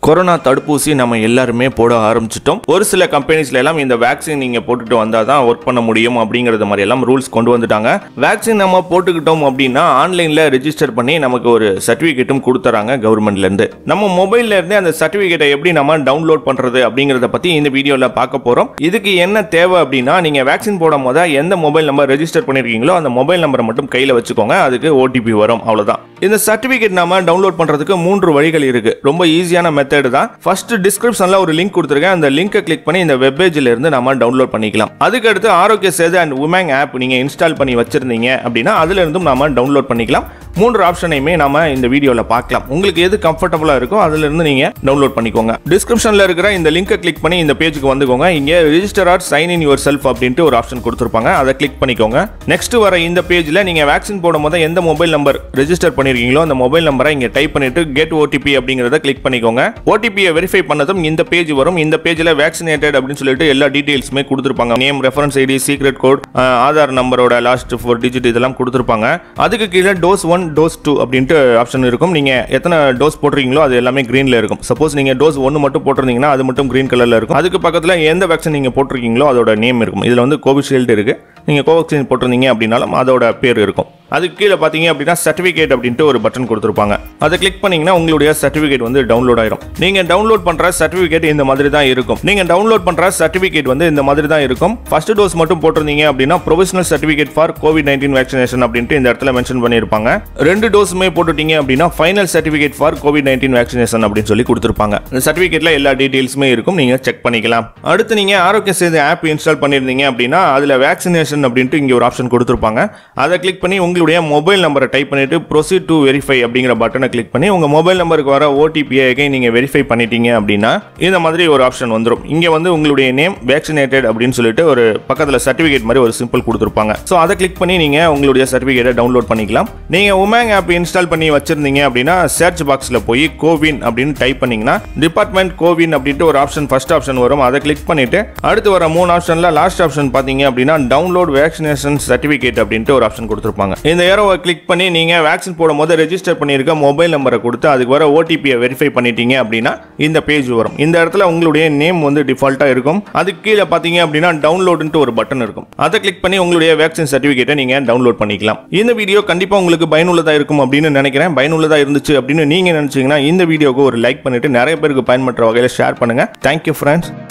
corona தடுப்பூசி நம்ம எல்லாருமே போட ஆரம்பிச்சிட்டோம் ஒரு சில கம்பெனிஸ்ல எல்லாம் இந்த வேக்சின் நீங்க போட்டுட்டு வந்தால் தான் ஒர்க் பண்ண முடியும் அப்படிங்கறது மாதிரி எல்லாம் ரூல்ஸ் கொண்டு வந்துட்டாங்க வேக்சின் நம்ம போட்டுக்கிட்டோம் அப்படின்னா ஆன்லைன்ல ரெஜிஸ்டர் பண்ணி நமக்கு ஒரு சர்டிபிகேட்டும் கொடுத்துறாங்க கவர்மெண்ட்ல இருந்து நம்ம மொபைல்ல இருந்தே அந்த சர்டிபிகேட்டை எப்படி நம்ம டவுன்லோட் பண்றது அப்படிங்கறத பத்தி இந்த வீடியோல பார்க்க போறோம் இதுக்கு என்ன தேவை அப்படின்னா நீங்க வேக்சின் போடும் போது எந்த மொபைல் நம்பர் ரெஜிஸ்டர் பண்ணிருக்கீங்களோ அந்த மொபைல் நம்பரை மட்டும் கையில வச்சுக்கோங்க அதுக்கு ஓடிபி வரும் அவ்வளவுதான் இந்த சர்டிபிகேட் நாம டவுன்லோட் பண்றதுக்கு மூன்று வழிகள் இருக்கு ரொம்ப ஈஸியான மெத்தட் தான் ஃபர்ஸ்ட் டிஸ்கிரிப்ஷன்ல ஒரு லிங்க் கொடுத்துருக்கேன் அந்த லிங்கை கிளிக் பண்ணி இந்த வெப் பேஜ்ல இருந்து நாம டவுன்லோட் பண்ணிக்கலாம் அதுக்கு அடுத்து ஆரோக்கிய சேது அண்ட் உமேங் ஆப் நீங்க இன்ஸ்டால் பண்ணி வச்சிருந்தீங்க அப்படின்னா அதுல இருந்தும் நாம டவுன்லோட் பண்ணிக்கலாம் மூன்று ஆப்ஷனையுமே நாம இந்த வீடியோல பார்க்கலாம் உங்களுக்கு எது கம்ஃபர்டபுளா இருக்கோ அதுல இருந்து நீங்க டவுன்லோட் பண்ணிக்கோங்க டிஸ்கிரிப்ஷன்ல இருக்கிற இந்த லிங்கை கிளிக் பண்ணி இந்த பேஜுக்கு வந்துக்கோங்க இங்க register or sign in yourself அப்படின்ட்டு ஒரு ஆப்ஷன் கொடுத்துருப்பாங்க அதை கிளிக் பண்ணிக்கோங்க நெக்ஸ்ட் வர இந்த பேஜ்ல நீங்க வேக்சின் போடும் போது எந்த மொபைல் நம்பர் ரெஜிஸ்டர் பண்ணிருக்கீங்களோ அந்த மொபைல் நம்பரை இங்க டைப் பண்ணிட்டு கெட் ஓடிபி அப்படிங்கறத கிளிக் பண்ணிக்கோங்க ஓடிபியை வெரிஃபை பண்ணதும் இந்த பேஜ் வரும் இந்த பேஜ்ல வேக்சினேட்டட் அப்படின்னு சொல்லிட்டு எல்லா டீடைல்ஸுமே கொடுத்துருப்பாங்க name reference ID secret code Aadhaar நம்பரோட லாஸ்ட் ஃபோர் டிஜிட் இதெல்லாம் கொடுத்துருப்பாங்க அதுக்கு கீழே டோஸ் ஒன் டோஸ் டூ அப்படின்ட்டு ஆப்ஷன் இருக்கும் நீங்க எத்தனை டோஸ் போடுறீங்களோ அது எல்லாமே கிரீன்ல இருக்கும் சப்போஸ் நீங்க டோஸ் ஒன்று மட்டும் போட்டிருந்தீங்கன்னா அது மட்டும் கிரீன் கலர்ல இருக்கும் அதுக்கு பக்கத்துல எந்த வேக்சின் நீங்க போட்டிருக்கீங்களோ அதோட நேம் இருக்கும் இதுல வந்து கோவிஷீல்டு இருக்கு நீங்க கோவேக்சின் போட்டிருந்தீங்க அப்படின்னாலும் அதோட பேர் இருக்கும் அதுக்கு கீழே பார்த்தீங்க அப்படின்னா சர்டிஃபிகேட் அப்படின்ட்டு ஒரு பட்டன் கொடுத்துருப்பாங்க அதை கிளிக் பண்ணீங்கன்னா உங்களுடைய சர்டிஃபிகேட் வந்து டவுன்லோட் ஆயிரும் நீங்க டவுன்லோட் பண்ற சர்டிஃபிகேட் இந்த மாதிரி தான் இருக்கும் நீங்க டவுன்லோட் பண்ற சர்டிஃபிகேட் வந்து இந்த மாதிரி தான் இருக்கும் ஃபர்ஸ்ட் டோஸ் மட்டும் போட்டிருந்தீங்க அப்படின்னா provisional certificate for COVID nineteen vaccination அப்படின்ட்டு இந்த இடத்துல மென்ஷன் பண்ணியிருப்பாங்க ரெண்டு டோஸுமே போட்டுட்டீங்க அப்படின்னா final certificate for COVID nineteen vaccination அப்படின்னு சொல்லி கொடுத்துருப்பாங்க இந்த சர்டிஃபிகேட்ல எல்லா டீடைல்ஸுமே இருக்கும் நீங்க செக் பண்ணிக்கலாம் அடுத்து நீங்க ஆரோக்கிய சேது ஆப் இன்ஸ்டால் பண்ணியிருந்தீங்க அப்படின்னா அதுல வேக்சினேஷன் அப்படின்ட்டு இங்க ஒரு ஆப்ஷன் கொடுத்துருப்பாங்க அதை கிளிக் பண்ணி உங்களுடைய மொபைல் நம்பரை டைப் பண்ணிட்டு ப்ரொசீட் டு வெரிஃபை அப்படிங்கிற பட்டனை கிளிக் பண்ணி உங்க மொபைல் நம்பருக்கு வர ஓடிபியை எகைன் நீங்க வெரிஃபை பண்ணிட்டீங்க அப்படின்னா இந்த மாதிரி ஒரு ஆப்ஷன் வந்துடும் இங்க வந்து உங்களுடைய நேம் வேக்சினேட்டட் அப்படின்னு சொல்லிட்டு ஒரு பக்கத்துல சர்டிபிகேட் மாதிரி ஒரு சிம்பிள் கொடுத்துருப்பாங்க ஸோ அதை கிளிக் பண்ணி நீங்க உங்களுடைய சர்டிபிகேட்டை டவுன்லோட் பண்ணிக்கலாம் நீங்க உமேங் ஆப் இன்ஸ்டால் பண்ணி வச்சிருந்தீங்க அப்படின்னா சர்ச் பாக்ஸ்ல போய் கோவின் அப்படின்னு டைப் பண்ணீங்கன்னா டிபார்ட்மெண்ட் கோவின் அப்படின்ட்டு ஒரு ஆப்ஷன் ஃபர்ஸ்ட் ஆப்ஷன் வரும் அதை கிளிக் பண்ணிட்டு அடுத்து வர மூணு ஆப்ஷன்ல லாஸ்ட் ஆப்ஷன் பாத்தீங்க அப்படின்னா டவுன்லோட் வேக்சினேஷன் சர்டிபிகேட் அப்படின்ட்டு ஒரு ஆப்ஷன் கொடுத்துருப்பாங்க இந்த ஏரோவை கிளிக் பண்ணி நீங்க வேக்சின் போடும் போது ரெஜிஸ்டர் பண்ணியிருக்க மொபைல் நம்பரை கொடுத்து அதுக்கு வர ஓடிபியை வெரிஃபை பண்ணிட்டீங்க அப்படின்னா இந்த பேஜ் வரும் இந்த இடத்துல உங்களுடைய நேம் வந்து டிஃபால்ட்டா இருக்கும் அதுக்கு கீழே பாத்தீங்க அப்படின்னா டவுன்லோடுன்ட்டு ஒரு பட்டன் இருக்கும் அதை கிளிக் பண்ணி உங்களுடைய வேக்சின் சர்டிபிகேட்டை நீங்க டவுன்லோட் பண்ணிக்கலாம் இந்த வீடியோ கண்டிப்பா உங்களுக்கு பயனுள்ளதா இருக்கும் அப்படின்னு நினைக்கிறேன் பயனுள்ளதா இருந்துச்சு அப்படின்னு நீங்க நினைச்சீங்கன்னா இந்த வீடியோக்கு ஒரு லைக் பண்ணிட்டு நிறைய பேருக்கு பயன்படுற வகையில் ஷேர் பண்ணுங்க தேங்க்யூ ஃப்ரெண்ட்ஸ்